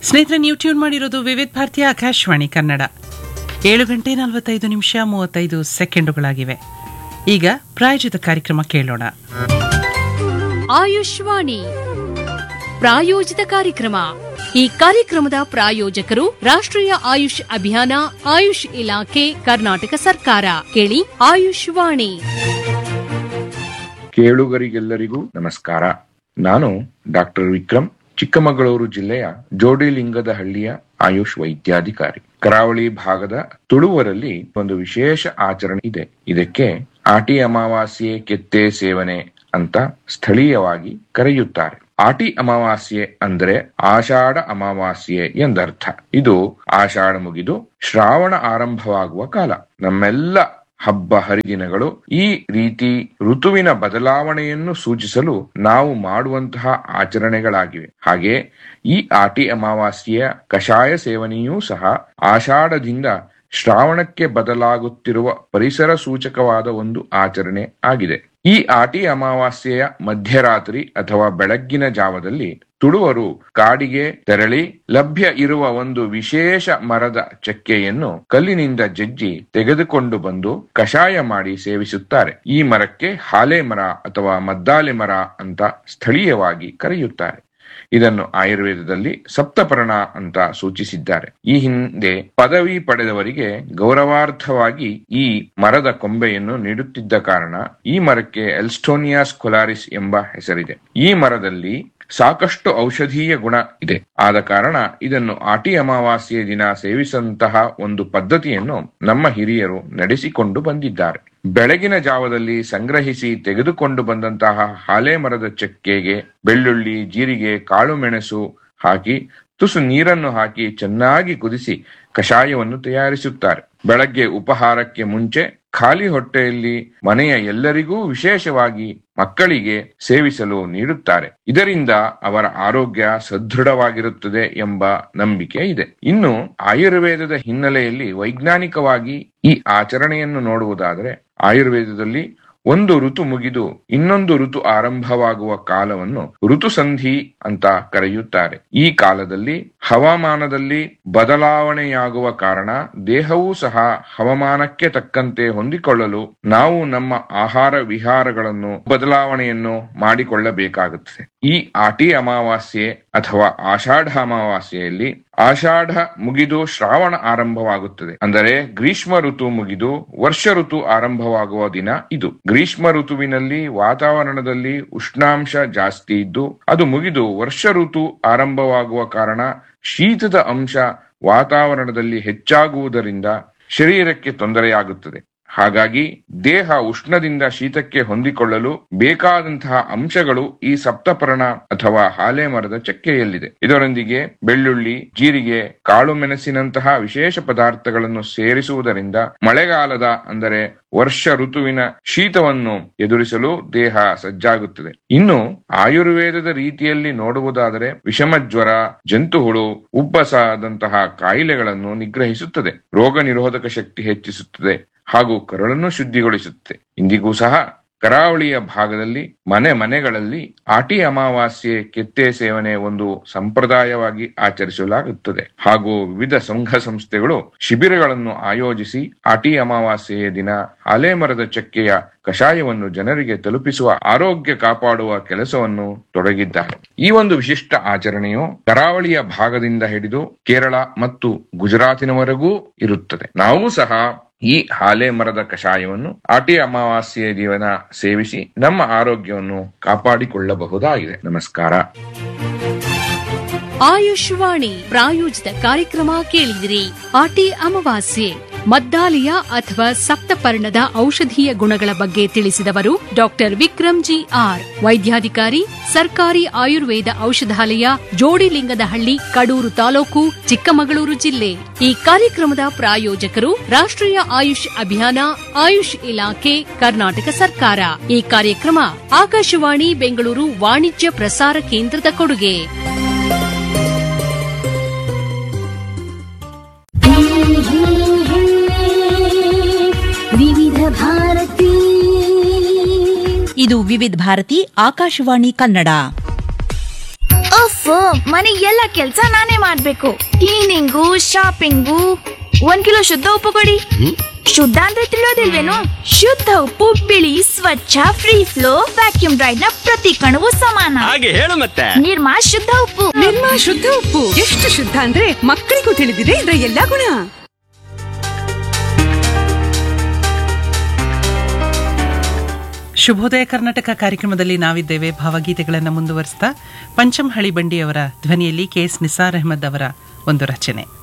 ಸ್ನೇಹಿತರೆ ನೀವು ಟ್ಯೂನ್ ಮಾಡಿರೋದು ವಿವಿಧ ಭಾರತೀಯ ಆಕಾಶವಾಣಿ ಕನ್ನಡ ಏಳು ಗಂಟೆ ನಲವತ್ತೈದು ನಿಮಿಷ ಮೂವತ್ತೈದು ಸೆಕೆಂಡುಗಳಾಗಿವೆ ಈಗ ಪ್ರಾಯೋಜಿತ ಕಾರ್ಯಕ್ರಮ ಕೇಳೋಣ ಆಯುಷ್ವಾಣಿ ಪ್ರಾಯೋಜಿತ ಕಾರ್ಯಕ್ರಮ ಈ ಕಾರ್ಯಕ್ರಮದ ಪ್ರಾಯೋಜಕರು ರಾಷ್ಟ್ರೀಯ ಆಯುಷ್ ಅಭಿಯಾನ ಆಯುಷ್ ಇಲಾಖೆ ಕರ್ನಾಟಕ ಸರ್ಕಾರ ಕೇಳಿ ಆಯುಷ್ವಾಣಿ ಕೇಳುಗರಿಗೆಲ್ಲರಿಗೂ ನಮಸ್ಕಾರ ನಾನು ಡಾಕ್ಟರ್ ವಿಕ್ರಮ್ ಚಿಕ್ಕಮಗಳೂರು ಜಿಲ್ಲೆಯ ಜೋಡಿಲಿಂಗದ ಹಳ್ಳಿಯ ಆಯುಷ್ ವೈದ್ಯಾಧಿಕಾರಿ ಕರಾವಳಿ ಭಾಗದ ತುಳುವರಲ್ಲಿ ಒಂದು ವಿಶೇಷ ಆಚರಣೆ ಇದೆ ಇದಕ್ಕೆ ಆಟಿ ಅಮಾವಾಸ್ಯೆ ಕೆತ್ತೆ ಸೇವನೆ ಅಂತ ಸ್ಥಳೀಯವಾಗಿ ಕರೆಯುತ್ತಾರೆ ಆಟಿ ಅಮಾವಾಸ್ಯೆ ಅಂದ್ರೆ ಆಷಾಢ ಅಮಾವಾಸ್ಯೆ ಎಂದರ್ಥ ಇದು ಆಷಾಢ ಮುಗಿದು ಶ್ರಾವಣ ಆರಂಭವಾಗುವ ಕಾಲ ನಮ್ಮೆಲ್ಲ ಹಬ್ಬ ಹರಿದಿನಗಳು ಈ ರೀತಿ ಋತುವಿನ ಬದಲಾವಣೆಯನ್ನು ಸೂಚಿಸಲು ನಾವು ಮಾಡುವಂತಹ ಆಚರಣೆಗಳಾಗಿವೆ ಹಾಗೆ ಈ ಆಟಿ ಅಮಾವಾಸ್ಯೆಯ ಕಷಾಯ ಸೇವನೆಯೂ ಸಹ ಆಷಾಢದಿಂದ ಶ್ರಾವಣಕ್ಕೆ ಬದಲಾಗುತ್ತಿರುವ ಪರಿಸರ ಸೂಚಕವಾದ ಒಂದು ಆಚರಣೆ ಆಗಿದೆ ಈ ಆಟಿ ಅಮಾವಾಸ್ಯೆಯ ಮಧ್ಯರಾತ್ರಿ ಅಥವಾ ಬೆಳಗ್ಗಿನ ಜಾವದಲ್ಲಿ ತುಳುವರು ಕಾಡಿಗೆ ತೆರಳಿ ಲಭ್ಯ ಇರುವ ಒಂದು ವಿಶೇಷ ಮರದ ಚಕ್ಕೆಯನ್ನು ಕಲ್ಲಿನಿಂದ ಜಜ್ಜಿ ತೆಗೆದುಕೊಂಡು ಬಂದು ಕಷಾಯ ಮಾಡಿ ಸೇವಿಸುತ್ತಾರೆ ಈ ಮರಕ್ಕೆ ಹಾಲೆ ಮರ ಅಥವಾ ಮದ್ದಾಲೆ ಮರ ಅಂತ ಸ್ಥಳೀಯವಾಗಿ ಕರೆಯುತ್ತಾರೆ ಇದನ್ನು ಆಯುರ್ವೇದದಲ್ಲಿ ಸಪ್ತಪರ್ಣ ಅಂತ ಸೂಚಿಸಿದ್ದಾರೆ ಈ ಹಿಂದೆ ಪದವಿ ಪಡೆದವರಿಗೆ ಗೌರವಾರ್ಥವಾಗಿ ಈ ಮರದ ಕೊಂಬೆಯನ್ನು ನೀಡುತ್ತಿದ್ದ ಕಾರಣ ಈ ಮರಕ್ಕೆ ಎಲ್ಸ್ಟೋನಿಯಾ ಸ್ಕೊಲಾರಿಸ್ ಎಂಬ ಹೆಸರಿದೆ ಈ ಮರದಲ್ಲಿ ಸಾಕಷ್ಟು ಔಷಧೀಯ ಗುಣ ಇದೆ ಆದ ಕಾರಣ ಇದನ್ನು ಆಟಿ ಅಮಾವಾಸ್ಯೆ ದಿನ ಸೇವಿಸಂತಹ ಒಂದು ಪದ್ಧತಿಯನ್ನು ನಮ್ಮ ಹಿರಿಯರು ನಡೆಸಿಕೊಂಡು ಬಂದಿದ್ದಾರೆ ಬೆಳಗಿನ ಜಾವದಲ್ಲಿ ಸಂಗ್ರಹಿಸಿ ತೆಗೆದುಕೊಂಡು ಬಂದಂತಹ ಹಾಲೆ ಮರದ ಚಕ್ಕೆಗೆ ಬೆಳ್ಳುಳ್ಳಿ ಜೀರಿಗೆ ಕಾಳು ಮೆಣಸು ಹಾಕಿ ತುಸು ನೀರನ್ನು ಹಾಕಿ ಚೆನ್ನಾಗಿ ಕುದಿಸಿ ಕಷಾಯವನ್ನು ತಯಾರಿಸುತ್ತಾರೆ ಬೆಳಗ್ಗೆ ಉಪಹಾರಕ್ಕೆ ಮುಂಚೆ ಖಾಲಿ ಹೊಟ್ಟೆಯಲ್ಲಿ ಮನೆಯ ಎಲ್ಲರಿಗೂ ವಿಶೇಷವಾಗಿ ಮಕ್ಕಳಿಗೆ ಸೇವಿಸಲು ನೀಡುತ್ತಾರೆ ಇದರಿಂದ ಅವರ ಆರೋಗ್ಯ ಸದೃಢವಾಗಿರುತ್ತದೆ ಎಂಬ ನಂಬಿಕೆ ಇದೆ ಇನ್ನು ಆಯುರ್ವೇದದ ಹಿನ್ನೆಲೆಯಲ್ಲಿ ವೈಜ್ಞಾನಿಕವಾಗಿ ಈ ಆಚರಣೆಯನ್ನು ನೋಡುವುದಾದರೆ ಆಯುರ್ವೇದದಲ್ಲಿ ಒಂದು ಋತು ಮುಗಿದು ಇನ್ನೊಂದು ಋತು ಆರಂಭವಾಗುವ ಕಾಲವನ್ನು ಋತುಸಂಧಿ ಅಂತ ಕರೆಯುತ್ತಾರೆ ಈ ಕಾಲದಲ್ಲಿ ಹವಾಮಾನದಲ್ಲಿ ಬದಲಾವಣೆಯಾಗುವ ಕಾರಣ ದೇಹವೂ ಸಹ ಹವಾಮಾನಕ್ಕೆ ತಕ್ಕಂತೆ ಹೊಂದಿಕೊಳ್ಳಲು ನಾವು ನಮ್ಮ ಆಹಾರ ವಿಹಾರಗಳನ್ನು ಬದಲಾವಣೆಯನ್ನು ಮಾಡಿಕೊಳ್ಳಬೇಕಾಗುತ್ತದೆ ಈ ಆಟಿ ಅಮಾವಾಸ್ಯೆ ಅಥವಾ ಆಷಾಢ ಅಮಾವಾಸ್ಯೆಯಲ್ಲಿ ಆಷಾಢ ಮುಗಿದು ಶ್ರಾವಣ ಆರಂಭವಾಗುತ್ತದೆ ಅಂದರೆ ಗ್ರೀಷ್ಮ ಋತು ಮುಗಿದು ವರ್ಷ ಋತು ಆರಂಭವಾಗುವ ದಿನ ಇದು ಗ್ರೀಷ್ಮ ಋತುವಿನಲ್ಲಿ ವಾತಾವರಣದಲ್ಲಿ ಉಷ್ಣಾಂಶ ಜಾಸ್ತಿ ಇದ್ದು ಅದು ಮುಗಿದು ವರ್ಷ ಋತು ಆರಂಭವಾಗುವ ಕಾರಣ ಶೀತದ ಅಂಶ ವಾತಾವರಣದಲ್ಲಿ ಹೆಚ್ಚಾಗುವುದರಿಂದ ಶರೀರಕ್ಕೆ ತೊಂದರೆಯಾಗುತ್ತದೆ ಹಾಗಾಗಿ ದೇಹ ಉಷ್ಣದಿಂದ ಶೀತಕ್ಕೆ ಹೊಂದಿಕೊಳ್ಳಲು ಬೇಕಾದಂತಹ ಅಂಶಗಳು ಈ ಸಪ್ತಪರ್ಣ ಅಥವಾ ಹಾಲೆ ಮರದ ಚಕ್ಕೆಯಲ್ಲಿದೆ ಇದರೊಂದಿಗೆ ಬೆಳ್ಳುಳ್ಳಿ ಜೀರಿಗೆ ಕಾಳು ಮೆಣಸಿನಂತಹ ವಿಶೇಷ ಪದಾರ್ಥಗಳನ್ನು ಸೇರಿಸುವುದರಿಂದ ಮಳೆಗಾಲದ ಅಂದರೆ ವರ್ಷ ಋತುವಿನ ಶೀತವನ್ನು ಎದುರಿಸಲು ದೇಹ ಸಜ್ಜಾಗುತ್ತದೆ ಇನ್ನು ಆಯುರ್ವೇದದ ರೀತಿಯಲ್ಲಿ ನೋಡುವುದಾದರೆ ವಿಷಮ ಜ್ವರ ಜಂತುಹುಳು ಉಬ್ಬಸದಂತಹ ಕಾಯಿಲೆಗಳನ್ನು ನಿಗ್ರಹಿಸುತ್ತದೆ ರೋಗ ನಿರೋಧಕ ಶಕ್ತಿ ಹೆಚ್ಚಿಸುತ್ತದೆ ಹಾಗೂ ಕರುಳನ್ನು ಶುದ್ಧಿಗೊಳಿಸುತ್ತದೆ ಇಂದಿಗೂ ಸಹ ಕರಾವಳಿಯ ಭಾಗದಲ್ಲಿ ಮನೆ ಮನೆಗಳಲ್ಲಿ ಆಟಿ ಅಮಾವಾಸ್ಯೆ ಕೆತ್ತೆ ಸೇವನೆ ಒಂದು ಸಂಪ್ರದಾಯವಾಗಿ ಆಚರಿಸಲಾಗುತ್ತದೆ ಹಾಗೂ ವಿವಿಧ ಸಂಘ ಸಂಸ್ಥೆಗಳು ಶಿಬಿರಗಳನ್ನು ಆಯೋಜಿಸಿ ಆಟಿ ಅಮಾವಾಸ್ಯೆಯ ದಿನ ಆಲೆ ಮರದ ಚಕ್ಕೆಯ ಕಷಾಯವನ್ನು ಜನರಿಗೆ ತಲುಪಿಸುವ ಆರೋಗ್ಯ ಕಾಪಾಡುವ ಕೆಲಸವನ್ನು ತೊಡಗಿದ್ದಾರೆ ಈ ಒಂದು ವಿಶಿಷ್ಟ ಆಚರಣೆಯು ಕರಾವಳಿಯ ಭಾಗದಿಂದ ಹಿಡಿದು ಕೇರಳ ಮತ್ತು ಗುಜರಾತಿನವರೆಗೂ ಇರುತ್ತದೆ ನಾವು ಸಹ ಈ ಹಾಲೆ ಮರದ ಕಷಾಯವನ್ನು ಆಟಿ ಅಮಾವಾಸ್ಯೆಯ ದಿವನ ಸೇವಿಸಿ ನಮ್ಮ ಆರೋಗ್ಯವನ್ನು ಕಾಪಾಡಿಕೊಳ್ಳಬಹುದಾಗಿದೆ ನಮಸ್ಕಾರ ಆಯುಷ್ವಾಣಿ ಪ್ರಾಯೋಜಿತ ಕಾರ್ಯಕ್ರಮ ಕೇಳಿದಿರಿ ಆಟಿ ಅಮಾವಾಸ್ಯೆ ಮದ್ದಾಲಿಯ ಅಥವಾ ಸಪ್ತಪರ್ಣದ ಔಷಧೀಯ ಗುಣಗಳ ಬಗ್ಗೆ ತಿಳಿಸಿದವರು ಡಾಕ್ಟರ್ ವಿಕ್ರಮ್ ಜಿ ಆರ್ ವೈದ್ಯಾಧಿಕಾರಿ ಸರ್ಕಾರಿ ಆಯುರ್ವೇದ ಔಷಧಾಲಯ ಜೋಡಿಲಿಂಗದಹಳ್ಳಿ ಕಡೂರು ತಾಲೂಕು ಚಿಕ್ಕಮಗಳೂರು ಜಿಲ್ಲೆ ಈ ಕಾರ್ಯಕ್ರಮದ ಪ್ರಾಯೋಜಕರು ರಾಷ್ಟ್ರೀಯ ಆಯುಷ್ ಅಭಿಯಾನ ಆಯುಷ್ ಇಲಾಖೆ ಕರ್ನಾಟಕ ಸರ್ಕಾರ ಈ ಕಾರ್ಯಕ್ರಮ ಆಕಾಶವಾಣಿ ಬೆಂಗಳೂರು ವಾಣಿಜ್ಯ ಪ್ರಸಾರ ಕೇಂದ್ರದ ಕೊಡುಗೆ ವಿವಿಧ ಭಾರತಿ ಇದು ವಿವಿಧ ಭಾರತಿ ಆಕಾಶವಾಣಿ ಕನ್ನಡ ಅಫ್ ಅಫ್ ಮನೆ ಎಲ್ಲ ಕೆಲ್ಸ ನಾನೇ ಮಾಡ್ಬೇಕು ಕ್ಲೀನಿಂಗು ಶಾಪಿಂಗು ಒಂದ್ ಕಿಲೋ ಶುದ್ಧ ಉಪ್ಪು ಕೊಡಿ ಶುದ್ಧ ಅಂದ್ರೆ ತಿಳಿಯೋದಿಲ್ವೇನು ಶುದ್ಧ ಉಪ್ಪು ಬಿಳಿ ಸ್ವಚ್ಛ ಫ್ರೀ ಫ್ಲೋ ವ್ಯಾಕ್ಯೂಮ್ ಡ್ರೈಡ್ ನ ಪ್ರತಿ ಕಣವು ಸಮಾನ ಹಾಗೆ ಹೇಳು ಮತ್ತೆ ನಿರ್ಮಾ ಶುದ್ಧ ಉಪ್ಪು ನಿರ್ಮಾ ಶುದ್ಧ ಉಪ್ಪು ಎಷ್ಟು ಶುದ್ಧ ಅಂದ್ರೆ ಮಕ್ಕಳಿಗೂ ತಿಳಿದಿದೆ ಇದರ ಎಲ್ಲಾ ಗುಣ ಶುಭೋದಯ ಕರ್ನಾಟಕ ಕಾರ್ಯಕ್ರಮದಲ್ಲಿ ನಾವಿದ್ದೇವೆ ಭಾವಗೀತೆಗಳನ್ನು ಮುಂದುವರಿಸ್ತಾ ಪಂಚಮ್ ಹಳಿಬಂಡಿಯವರ ಧ್ವನಿಯಲ್ಲಿ ಕೆ ಎಸ್ ನಿಸಾರ್ ಅಹಮದ್ ಅವರ ಒಂದು ರಚನೆ